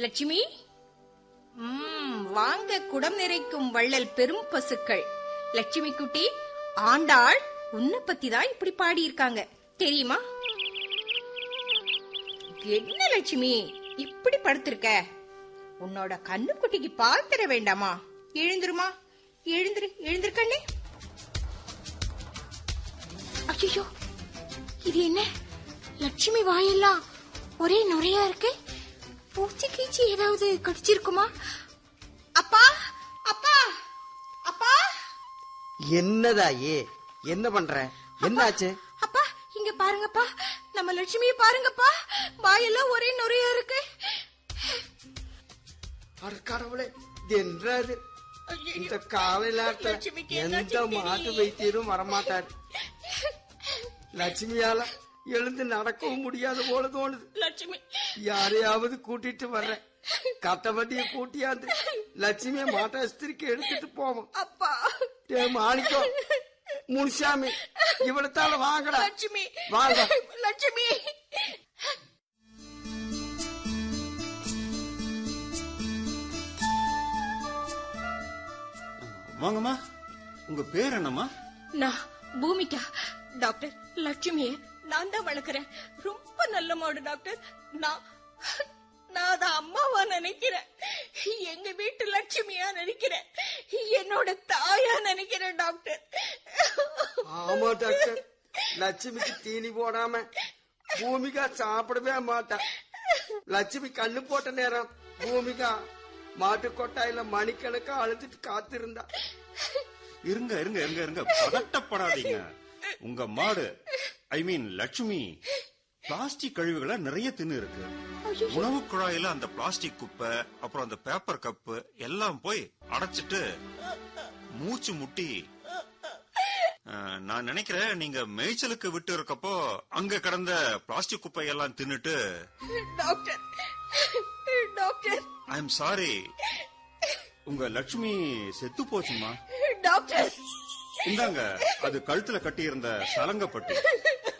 லட்சுமி ம், வாங்க குடம் நிறைக்கும் வள்ளல் பெரும் பசுக்கள் லட்சுமி குட்டி ஆண்டாள் உன்னை பத்தி தான் இப்படி பாடி இருக்காங்க தெரியுமா என்ன லட்சுமி இப்படி படுத்திருக்க உன்னோட கண்ணு குட்டிக்கு பால் தர வேண்டாமா எழுந்துருமா எழுந்துரு எழுந்திரு கண்ணே ஐயோ இது என்ன லட்சுமி வாயெல்லாம் ஒரே நுரையா இருக்கு பூச்சி கீச்சி ஏதாவது கடிச்சிருக்குமா அப்பா அப்பா அப்பா என்னதாயே என்ன பண்ற என்னாச்சு அப்பா இங்க பாருங்கப்பா நம்ம லட்சுமியை பாருங்கப்பா வாயெல்லாம் ஒரே நுரையா இருக்கு அட கடவுளே இது என்னது இந்த காலை நேரத்துல லட்சுமிக்கு எந்த என்னாச்சுன்னு மாட்டு தெரியலையே. வைத்தியரும் வரமாட்டாரு லட்சுமியால எழுந்து நடக்கவும் முடியாது போல தோணுது லட்சுமி யாரையாவது கூட்டிட்டு வர்றேன் கட்டவண்டிய கூட்டியாந்து லட்சுமிய மாட்டாஸ்திரிக்கு எடுத்துட்டு போவோம் அப்பா டே மாணிக்கம் முனுசாமி இவ்வளத்தால வாங்கடா லட்சுமி வாங்க லட்சுமி வாங்கம்மா உங்க பேர் என்னம்மா நான் பூமிகா டாக்டர் லட்சுமிய நான் தான் வளர்க்கறேன் ரொம்ப நல்ல மாடு டாக்டர் நான் நான் அத அம்மாவா நினைக்கிறேன் எங்க வீட்டு லட்சுமியா நினைக்கிறேன் என்னோட தாயா நினைக்கிறேன் டாக்டர் ஆமா டாக்டர் லட்சுமிக்கு தீனி போடாம பூமிகா சாப்பிடவே மாட்டா லட்சுமி கண்ணு போட்ட நேரம் பூமிகா மாட்டு கொட்டாயில மணிக்கணக்கா அழுதுட்டு காத்திருந்தா இருங்க இருங்க இருங்க இருங்க பதட்டப்படாதீங்க உங்க மாடு ஐ மீன் லட்சுமி பிளாஸ்டிக் கழிவுகளை நிறைய தின்னு இருக்கு உணவு குழாயில அந்த பிளாஸ்டிக் குப்பை அப்புறம் அந்த பேப்பர் கப்பு எல்லாம் போய் அடைச்சிட்டு மூச்சு முட்டி அஹ், நான் நினைக்கிறேன் நீங்க மேய்ச்சலுக்கு விட்டு இருக்கப்போ அங்க கிடந்த பிளாஸ்டிக் குப்பை எல்லாம் தின்னுட்டு doctor doctor I am sorry உங்க லட்சுமி செத்து போச்சுமா டாக்டர் இந்தாங்க அது கழுத்துல கட்டி இருந்த சலங்கப்பட்டி